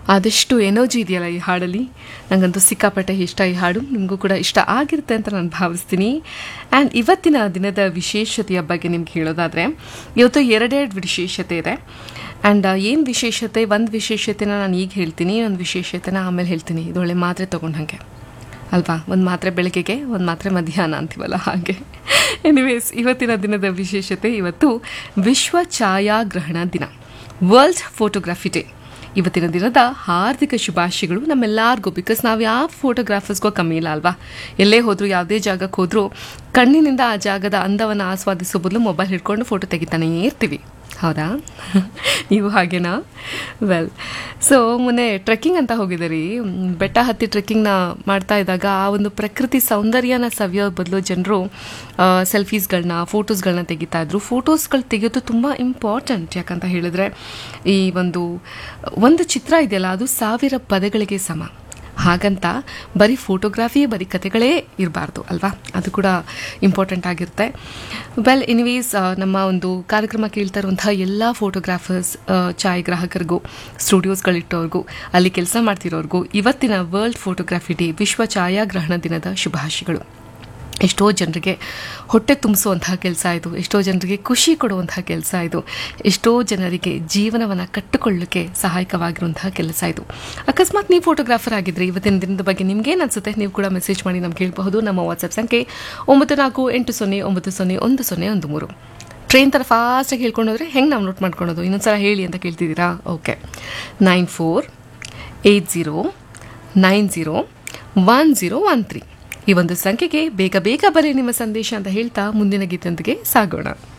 ಆದಷ್ಟು ಎನರ್ಜಿ ಇದೆಯಲ್ಲ ಈ ಹಾಡಲ್ಲಿ ನನಗಂತೂ ಸಿಕ್ಕಾಪಟ್ಟೆ ಇಷ್ಟ ಈ ಹಾಡು ನಿಮಗೂ ಕೂಡ ಇಷ್ಟ ಆಗಿರುತ್ತೆ ಅಂತ ನಾನು ಭಾವಿಸ್ತೀನಿ ಆ್ಯಂಡ್ ಇವತ್ತಿನ ದಿನದ ವಿಶೇಷತೆಯ ಬಗ್ಗೆ ನಿಮ್ಗೆ ಹೇಳೋದಾದರೆ ಇವತ್ತು ಎರಡೆರಡು ವಿಶೇಷತೆ ಇದೆ ಆ್ಯಂಡ್ ಏನು ವಿಶೇಷತೆ ಒಂದು ವಿಶೇಷತೆನ ನಾನು ಈಗ ಹೇಳ್ತೀನಿ ಒಂದು ವಿಶೇಷತೆನ ಆಮೇಲೆ ಹೇಳ್ತೀನಿ ಇದೊಳ್ಳೆ ಮಾತ್ರೆ ತೊಗೊಂಡು ಹಾಗೆ ಅಲ್ವಾ ಒಂದು ಮಾತ್ರೆ ಬೆಳಗ್ಗೆಗೆ ಒಂದು ಮಾತ್ರೆ ಮಧ್ಯಾಹ್ನ ಅಂತೀವಲ್ಲ ಹಾಗೆ ಎನಿವೇಸ್ ಇವತ್ತಿನ ದಿನದ ವಿಶೇಷತೆ ಇವತ್ತು ವಿಶ್ವ ಛಾಯಾಗ್ರಹಣ ದಿನ ವರ್ಲ್ಡ್ ಫೋಟೋಗ್ರಫಿ ಡೇ ಇವತ್ತಿನ ದಿನದ ಹಾರ್ದಿಕ ಶುಭಾಶಯಗಳು ನಮ್ಮೆಲ್ಲರಿಗೂ ಬಿಕಾಸ್ ನಾವು ಯಾವ ಫೋಟೋಗ್ರಾಫರ್ಸ್ಗೂ ಕಮ್ಮಿ ಇಲ್ಲ ಅಲ್ವಾ ಎಲ್ಲೇ ಹೋದರೂ ಯಾವುದೇ ಜಾಗಕ್ಕೆ ಹೋದರೂ ಕಣ್ಣಿನಿಂದ ಆ ಜಾಗದ ಅಂದವನ್ನು ಆಸ್ವಾದಿಸೋ ಬದಲು ಮೊಬೈಲ್ ಹಿಡ್ಕೊಂಡು ಫೋಟೋ ತೆಗಿತಾನೇ ಇರ್ತೀವಿ ಹೌದಾ ನೀವು ಹಾಗೇನಾ ವೆಲ್ ಸೊ ಮೊನ್ನೆ ಟ್ರೆಕ್ಕಿಂಗ್ ಅಂತ ಹೋಗಿದ್ದೆ ರೀ ಬೆಟ್ಟ ಹತ್ತಿ ಟ್ರೆಕ್ಕಿಂಗ್ನ ಮಾಡ್ತಾ ಇದ್ದಾಗ ಆ ಒಂದು ಪ್ರಕೃತಿ ಸೌಂದರ್ಯನ ಸವಿಯೋ ಬದಲು ಜನರು ಸೆಲ್ಫೀಸ್ಗಳನ್ನ ಫೋಟೋಸ್ಗಳನ್ನ ತೆಗಿತಾ ಇದ್ರು ಫೋಟೋಸ್ಗಳು ತೆಗೆಯೋದು ತುಂಬ ಇಂಪಾರ್ಟೆಂಟ್ ಯಾಕಂತ ಹೇಳಿದ್ರೆ ಈ ಒಂದು ಒಂದು ಚಿತ್ರ ಇದೆಯಲ್ಲ ಅದು ಸಾವಿರ ಪದಗಳಿಗೆ ಸಮ ಹಾಗಂತ ಬರೀ ಫೋಟೋಗ್ರಫಿ ಬರೀ ಕತೆಗಳೇ ಇರಬಾರ್ದು ಅಲ್ವಾ ಅದು ಕೂಡ ಇಂಪಾರ್ಟೆಂಟ್ ಆಗಿರುತ್ತೆ ವೆಲ್ ಎನಿವೇಸ್ ನಮ್ಮ ಒಂದು ಕಾರ್ಯಕ್ರಮ ಕೇಳ್ತಾ ಇರುವಂತಹ ಎಲ್ಲ ಫೋಟೋಗ್ರಾಫರ್ಸ್ ಛಾಯಾಗ್ರಾಹಕರಿಗೂ ಸ್ಟುಡಿಯೋಸ್ಗಳಿಟ್ಟವ್ರಿಗೂ ಅಲ್ಲಿ ಕೆಲಸ ಮಾಡ್ತಿರೋರ್ಗೂ ಇವತ್ತಿನ ವರ್ಲ್ಡ್ ಫೋಟೋಗ್ರಫಿ ಡೇ ವಿಶ್ವ ಛಾಯಾಗ್ರಹಣ ದಿನದ ಶುಭಾಶಯಗಳು ಎಷ್ಟೋ ಜನರಿಗೆ ಹೊಟ್ಟೆ ತುಂಬಿಸುವಂತಹ ಕೆಲಸ ಇದು ಎಷ್ಟೋ ಜನರಿಗೆ ಖುಷಿ ಕೊಡುವಂತಹ ಕೆಲಸ ಇದು ಎಷ್ಟೋ ಜನರಿಗೆ ಜೀವನವನ್ನು ಕಟ್ಟಿಕೊಳ್ಳಲಿಕ್ಕೆ ಸಹಾಯಕವಾಗಿರುವಂತಹ ಕೆಲಸ ಇದು ಅಕಸ್ಮಾತ್ ನೀವು ಫೋಟೋಗ್ರಾಫರ್ ಆಗಿದ್ರೆ ಇವತ್ತಿನ ದಿನದ ಬಗ್ಗೆ ನಿಮ್ಗೇನು ಅನಿಸುತ್ತೆ ನೀವು ಕೂಡ ಮೆಸೇಜ್ ಮಾಡಿ ನಮ್ಗೆ ಕೇಳಬಹುದು ನಮ್ಮ ವಾಟ್ಸಪ್ ಸಂಖ್ಯೆ ಒಂಬತ್ತು ನಾಲ್ಕು ಎಂಟು ಸೊನ್ನೆ ಒಂಬತ್ತು ಸೊನ್ನೆ ಒಂದು ಸೊನ್ನೆ ಒಂದು ಮೂರು ಟ್ರೈನ್ ಥರ ಫಾಸ್ಟಾಗಿ ಹೇಳ್ಕೊಂಡೋದ್ರೆ ಹೆಂಗೆ ನಾವು ನೋಟ್ ಮಾಡ್ಕೊಳೋದು ಇನ್ನೊಂದ್ಸಲ ಹೇಳಿ ಅಂತ ಕೇಳ್ತಿದ್ದೀರಾ okay nine four eight zero nine zero one zero one three ಈ ಒಂದು ಸಂಖ್ಯೆಗೆ ಬೇಗ ಬೇಗ ಬರೀ ನಿಮ್ಮ ಸಂದೇಶ ಅಂತ ಹೇಳ್ತಾ ಮುಂದಿನ ಗೀತೆಯೊಂದಿಗೆ ಸಾಗೋಣ